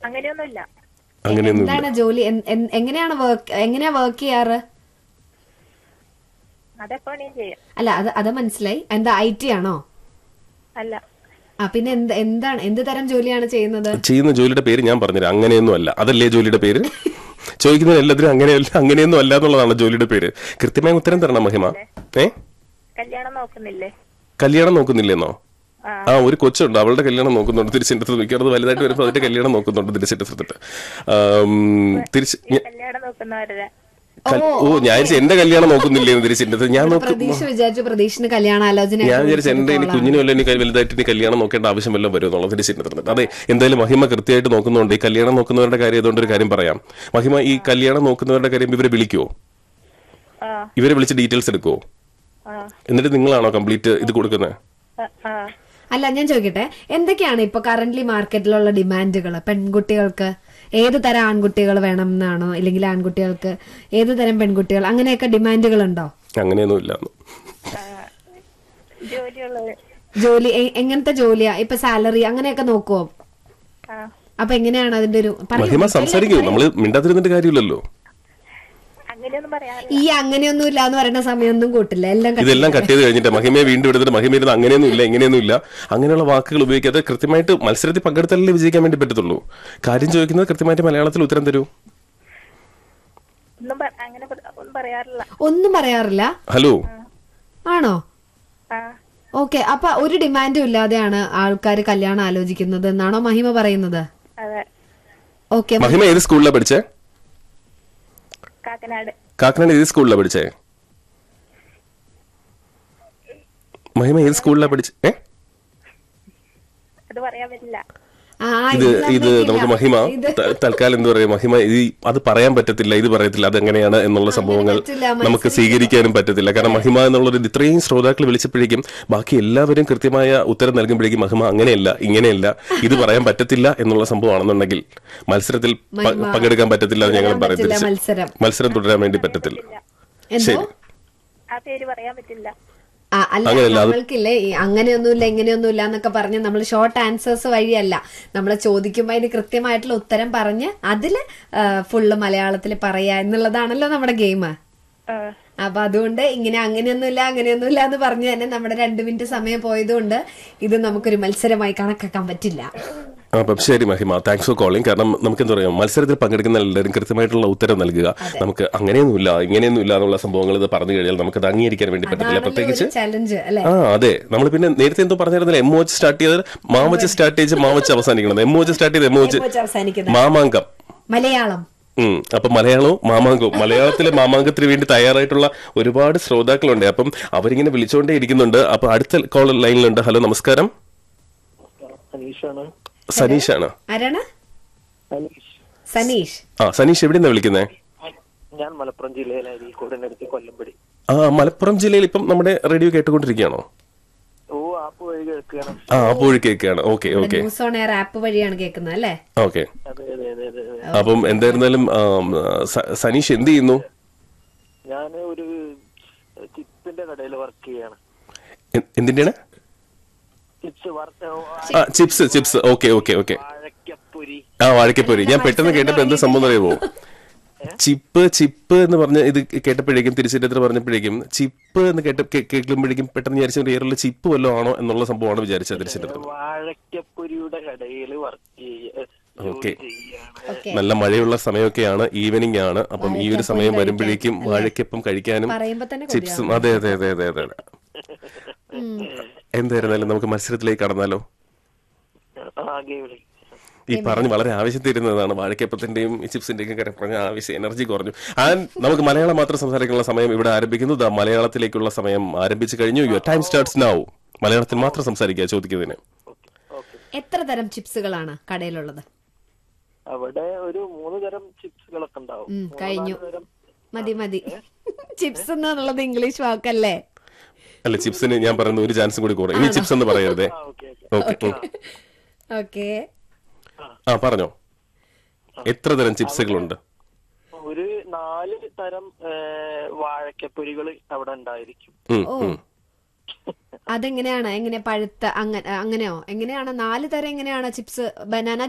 അങ്ങനെയൊന്നുമില്ല അങ്ങനെയൊന്നുമില്ല എന്താണ് ജോലി എൻ- എൻ- എങ്ങനെയാണ് വർക്ക് എങ്ങനെയാ വർക്ക് ചെയ്യാറ് അതൊക്കെ വേണേലും ചെയ്യാം അല്ല അത് അത് മനസ്സിലായി എന്താ ഐ ടി ആണോ അല്ല ആ പിന്നെ എന്ത് എന്താണ് എന്ത് തരം ജോലിയാണ് ചെയ്യുന്നത് ചെയ്യുന്ന ജോലിയുടെ പേര് ഞാൻ പറഞ്ഞുതരാം അങ്ങനെയൊന്നും അല്ല അതല്ലേ ജോലിയുടെ പേര് ചോദിക്കുന്ന എല്ലാത്തിനും അങ്ങനെയല്ല അങ്ങനെയൊന്നും അല്ല എന്നുള്ളതാണ് ജോലിയുടെ പേര് കൃത്യമായ ഉത്തരം തരണം മഹിമ ഏ കല്യാണം നോക്കുന്നില്ലേ കല്യാണം നോക്കുന്നില്ലെന്നോ ആ. ആ ഒരു കൊച്ചുണ്ട് അവളുടെ കല്യാണം നോക്കുന്നുണ്ട് തിരിച്ചെടുത്ത് മിക്കവാറും വലുതായിട്ട് വരുമ്പോൾ അതിന്റെ കല്യാണം നോക്കുന്നുണ്ട് തിരിച്ചെടുത്തിട്ട് തിരിച്ച് ഞ- കല്യാണം നോക്കുന്നവരുടെ കൽ- ഓ ഞാൻ വിചാരിച്ചു എന്റെ കല്യാണം നോക്കുന്നില്ലേ തിരിച്ചെടുത്ത് ഞാൻ നോക്കും പ്രതീക്ഷ വിചാരിച്ചു പ്രതീക്ഷിന് കല്യാണ ആലോചന ഞാൻ വിചാരിച്ചു എന്റെ ഇനി കുഞ്ഞിനും വല്ല ഇനി വലുതായിട്ട് ഇനി കല്യാണം നോക്കേണ്ട ആവശ്യം വല്ലതും വരും എന്നുള്ളത് തിരിച്ചിട്ടുണ്ട് അതെ എന്തായാലും മഹിമ കൃത്യമായിട്ട് നോക്കുന്നുണ്ട് ഈ കല്യാണം നോക്കുന്നവരുടെ കാര്യം അതുകൊണ്ട് ഒരു കാര്യം പറയാം മഹിമ ഈ കല്യാണം നോക്കുന്നവരുടെ കാര്യം ഇവരെ വിളിക്കുവോ ആ ഇവരെ വിളിച്ച് ഡീറ്റെയിൽസ് എടുക്കുവോ ആ എന്നിട്ട് നിങ്ങളാണോ കംപ്ലീറ്റ് ഇത് കൊടുക്കുന്നത് ആ, ആ അല്ല ഞാൻ ചോദിക്കട്ടെ എന്തൊക്കെയാണ് ഇപ്പൊ കറന്റ്ലി മാർക്കറ്റിലുള്ള ഡിമാൻഡുകൾ പെൺകുട്ടികൾക്ക് ഏത് തരം ആൺകുട്ടികൾ വേണം എന്നാണോ അല്ലെങ്കിൽ ആൺകുട്ടികൾക്ക് ഏത് തരം പെൺകുട്ടികൾ അങ്ങനെയൊക്കെ ഡിമാൻഡുകൾ ഉണ്ടോ അങ്ങനെയൊന്നും ഇല്ല ആ. ജോലിയുള്ളത് ജോലി എ- എങ്ങനത്തെ ജോലിയാ ഇപ്പൊ സാലറി അങ്ങനെയൊക്കെ നോക്കുവോ ആ അപ്പൊ എങ്ങനെയാണ് അതിന്റെ ഒരു പറയൂ, മഹിമ detail സംസാരിക്കൂ ആയിട്ട് നമ്മള് മിണ്ടാതിരുന്നിട്ട് കാര്യമില്ലല്ലോ അങ്ങനെയൊന്നും പറയാറില്ല ഈ അങ്ങനെയൊന്നും ഇല്ല എന്ന് പറയുന്ന സമയമൊന്നും കൂട്ടില്ല എല്ലാം cut ഇതെല്ലാം കട്ട് ചെയ്ത് കഴിഞ്ഞിട്ട് മഹിമയെ വീണ്ടും എടുത്തിട്ട് മഹിമ ഇരുന്ന് അങ്ങനെയൊന്നും ഇല്ല ഇങ്ങനെയൊന്നും ഇല്ല അങ്ങനെയുള്ള വാക്കുകൾ ഉപയോഗിക്കാതെ കൃത്യമായിട്ട് മത്സരത്തിൽ പങ്കെടുത്താലല്ലേ വിജയിക്കാൻ വേണ്ടി പറ്റത്തുള്ളൂ കാര്യം ചോദിക്കുന്നത് കൃത്യമായിട്ട് മലയാളത്തിൽ ഉത്തരം തരൂ ഒന്നും പ- അങ്ങനെ പ- ഒന്നും പറയാറില്ല ഒന്നും പറയാറില്ല ഹലോ ആണോ ആ ഓക്കെ അപ്പൊ ഒരു ഡിമാൻഡും ഇല്ലാതെയാണ് ആൾക്കാർ കല്യാണം ആലോചിക്കുന്നത് എന്നാണോ മഹിമ പറയുന്നത് അതെ ഓക്കെ മഹിമ ഏത് സ്കൂളിലാണ് പഠിച്ചേ കാക്കനാട് കാക്കനാട് ഏത് സ്കൂളിലാണ് പഠിച്ചേ മഹിമ ഏത് സ്കൂളിലാണ് പഠിച്ചേ ഏ അത് പറയാൻ പറ്റില്ല ആ ഇത് ഇത് ഇത് സമ്മതിക്കില്ല. നമുക്ക് മഹിമ ഇത് ത- തൽക്കാലം എന്താ പറയാ മഹിമ ഇത് അത് പറയാൻ പറ്റത്തില്ല ഇത് പറയത്തില്ല അതെങ്ങനെയാണ് എന്നുള്ള സംഭവങ്ങൾ പറ്റില്ല, നമുക്ക് സ്വീകരിക്കാനും പറ്റത്തില്ല കാരണം മഹിമ എന്നുള്ളത് ഇത്രയും ശ്രോതാക്കൾ വിളിച്ചപ്പോഴേക്കും ബാക്കി എല്ലാവരും കൃത്യമായ ഉത്തരം നൽകുമ്പോഴേക്കും മഹിമ അങ്ങനെയല്ല ഇങ്ങനെയല്ല ഇത് പറയാൻ പറ്റത്തില്ല എന്നുള്ള സംഭവമാണെന്നുണ്ടെങ്കിൽ മത്സരത്തിൽ പ- മഹിമ പങ്കെടുക്കാൻ പറ്റത്തില്ല എന്ന് ഞങ്ങൾ തുടരാൻ പറയും പറ്റില്ല തിരിച്ച്. മത്സരം. മത്സരം തുടരാൻ വേണ്ടി പറ്റത്തില്ല എന്തോ ശരി ആ പേര് പറയാൻ പറ്റില്ല ആ, അല്ല അങ്ങനെയല്ല, അത് നമ്മൾക്കില്ലേ ഈ അങ്ങനെയൊന്നുമില്ല ഇങ്ങനെയൊന്നുമില്ല എന്നൊക്കെ പറഞ്ഞ് നമ്മൾ ഷോർട്ട് ആൻസേഴ്സ് വഴിയല്ല നമ്മൾ ചോദിക്കുമ്പോൾ അതിന് കൃത്യമായിട്ടുള്ള ഉത്തരം പറഞ്ഞ് അതില് ഫുള്ള് മലയാളത്തിൽ പറയാ എന്നുള്ളതാണല്ലോ നമ്മുടെ ഗെയിം ആ അപ്പൊ അതുകൊണ്ട് ഇങ്ങനെ അങ്ങനെയൊന്നുമില്ല അങ്ങനെയൊന്നുമില്ല എന്ന് പറഞ്ഞു തന്നെ നമ്മുടെ രണ്ടു മിനിറ്റ് സമയം പോയതുകൊണ്ട് ഇത് നമുക്കൊരു മത്സരമായി കണക്കാക്കാൻ പറ്റില്ല ആ, അപ്പം ശരി മഹിമ താങ്ക്സ് ഫോർ കോളിംഗ് കാരണം നമുക്ക് എന്താ പറയാ മത്സരത്തിൽ പങ്കെടുക്കുന്ന എല്ലാവരും കൃത്യമായിട്ടുള്ള ഉത്തരം നൽകുക നമുക്ക് അങ്ങനെയൊന്നുമില്ല ഇങ്ങനെയൊന്നുമില്ല എന്നുള്ള സംഭവങ്ങൾ ഇത് പറഞ്ഞു കഴിഞ്ഞാൽ നമുക്ക് അത് അംഗീകരിക്കാൻ വേണ്ടി പറ്റത്തില്ല പ്രത്യേകിച്ച് ചലഞ്ച് അല്ലെ ആ അതെ നമ്മൾ പിന്നെ നേരത്തെ എന്തോ പറഞ്ഞിരുന്നില്ല എം വെച്ച് സ്റ്റാർട്ട് ചെയ്തത് മാ വെച്ച് സ്റ്റാർട്ട് ചെയ്ത് മാ വെച്ച് അവസാനിക്കണം എം വെച്ച് സ്റ്റാർട്ട് ചെയ്ത് എം വെച്ച് അവസാനിക്കുന്നത് മാമാങ്കം മലയാളം ഉം അപ്പൊ മലയാളവും മാമാങ്കവും മലയാളത്തിലെ മാമാങ്കത്തിന് വേണ്ടി തയ്യാറായിട്ടുള്ള ഒരുപാട് ശ്രോതാക്കളുണ്ട് അപ്പം അവരിങ്ങനെ വിളിച്ചുകൊണ്ടേ ഇരിക്കുന്നുണ്ട് അപ്പൊ അടുത്ത കോൾ ലൈനിലുണ്ട് ഹലോ നമസ്കാരം അനീഷാണ് സനീഷാണ് ആരാണ് അനീഷ് സനീഷ് ആ സനീഷ് എവിടെന്നാ വിളിക്കുന്നേ ഞാൻ മലപ്പുറം ജില്ലയിലെ അരീക്കോടിനടുത്ത് കൊല്ലമ്പടി ആ മലപ്പുറം ജില്ലയിൽ ഇപ്പം നമ്മുടെ റേഡിയോ കേട്ടുകൊണ്ടിരിക്കുകയാണോ ഓ ആപ്പ് വഴി കേൾക്കുകയാണ് ആ അപ്പോൾ കേൾക്കുകയാണ് okay okay news on air app വഴിയാണ് കേൾക്കുന്നത് അല്ലേ ഓക്കെ അതെ അതെ അതെ അതെ അതെ. അപ്പം എന്തായിരുന്നാലും ആം, സ- സനീഷ് എന്ത് ചെയ്യുന്നു ഞാൻ ഒരു ചിപ്പിന്റെ കടയിൽ വർക്ക് ചെയ്യാണ് എ- എന്തിന്റെയാണ് ചിപ്സ് വർക്ക് ആ chips chips okay okay okay വാഴക്കപ്പൊരി ആ വാഴക്കപ്പൊരി ഞാൻ പെട്ടെന്ന് കേട്ടപ്പോ എന്താ സംഭവം അറിയുമോ ചിപ്പ് ചിപ്പ് എന്ന് പറഞ്ഞ ഇത് കേട്ടപ്പോഴേക്കും തിരിച്ചിട്ട് പറഞ്ഞപ്പോഴേക്കും ചിപ്പ് എന്ന് കേട്ട കേ- കേൾക്കുമ്പോഴേക്കും പെട്ടെന്ന് വിചാരിച്ച ഏറുള്ള ചിപ്പ് വല്ലതും ആണോ എന്നുള്ള സംഭവമാണ് വിചാരിച്ചത് തിരിച്ചിട്ട് വാഴക്കപ്പൊരിയുടെ കടയിൽ വർക്ക് ചെയ്യ ഓക്കെ ചെയ്യാണ് ഓക്കെ നല്ല മഴയുള്ള സമയമൊക്കെയാണ് ഈവനിങ് ആണ് അപ്പം ഈ ഒരു സമയം വരുമ്പോഴേക്കും വാഴക്കപ്പം കഴിക്കാനും പറയുമ്പോ തന്നെ ചിപ്സും അതെ അതെ അതെ അതെ അതെ എന്തായിരുന്നാലും നമുക്ക് മത്സരത്തിലേക്ക് കടന്നാലോ ആകെ വിളി ഈ പറഞ്ഞ് വളരെ ആവശ്യത്തിരുന്നതാണ് വാഴക്കപ്പത്തിന്റെയും ഈ ചിപ്സിന്റെയും കാര്യം പറഞ്ഞ ആവശ്യം എനർജി കുറഞ്ഞു ആ നമുക്ക് മലയാളം മാത്രം സംസാരിക്കാനുള്ള സമയം ഇവിടെ ആരംഭിക്കുന്നു ദാ മലയാളത്തിലേക്കുള്ള സമയം ആരംഭിച്ചു കഴിഞ്ഞു യുവർ ടൈം സ്റ്റാർട്ട്സ് നൗ മലയാളത്തിൽ മാത്രം സംസാരിക്കുക ചോദിക്കുന്നതിന് ഓക്കെ എത്ര തരം ചിപ്സുകളാണ് കടയിലുള്ളത് അവിടെ ഒരു മൂന്ന് തരം ചിപ്സുകളൊക്കെ ഉണ്ടാവും ഉം, മൂന്ന് കഴിഞ്ഞു. നാല് തരം മതി മതി ചിപ്സ് എന്നുള്ളത് ഇംഗ്ലീഷ് വാക്കല്ലേ അല്ല ചിപ്സിന് ഞാൻ പറയുന്ന ഒരു ചാൻസും കൂടി കുറേ ഇനി ചിപ്സ് എന്ന് പറയരുതേ ആ okay okay okay okay okay ആ പറഞ്ഞോ എത്ര തരം ചിപ്സുകളുണ്ട് ഒരു നാല് തരം വാഴക്കപ്പൊരികൾ അവിടെ ഉണ്ടായിരിക്കും ഉം, ഓ ഉം. അതെങ്ങനെയാണ് എങ്ങനെ പഴുത്ത അങ്ങനെ അങ്ങനെയോ എങ്ങനെയാണ് നാല് തരം എങ്ങനെയാണ് ചിപ്സ് ബനാന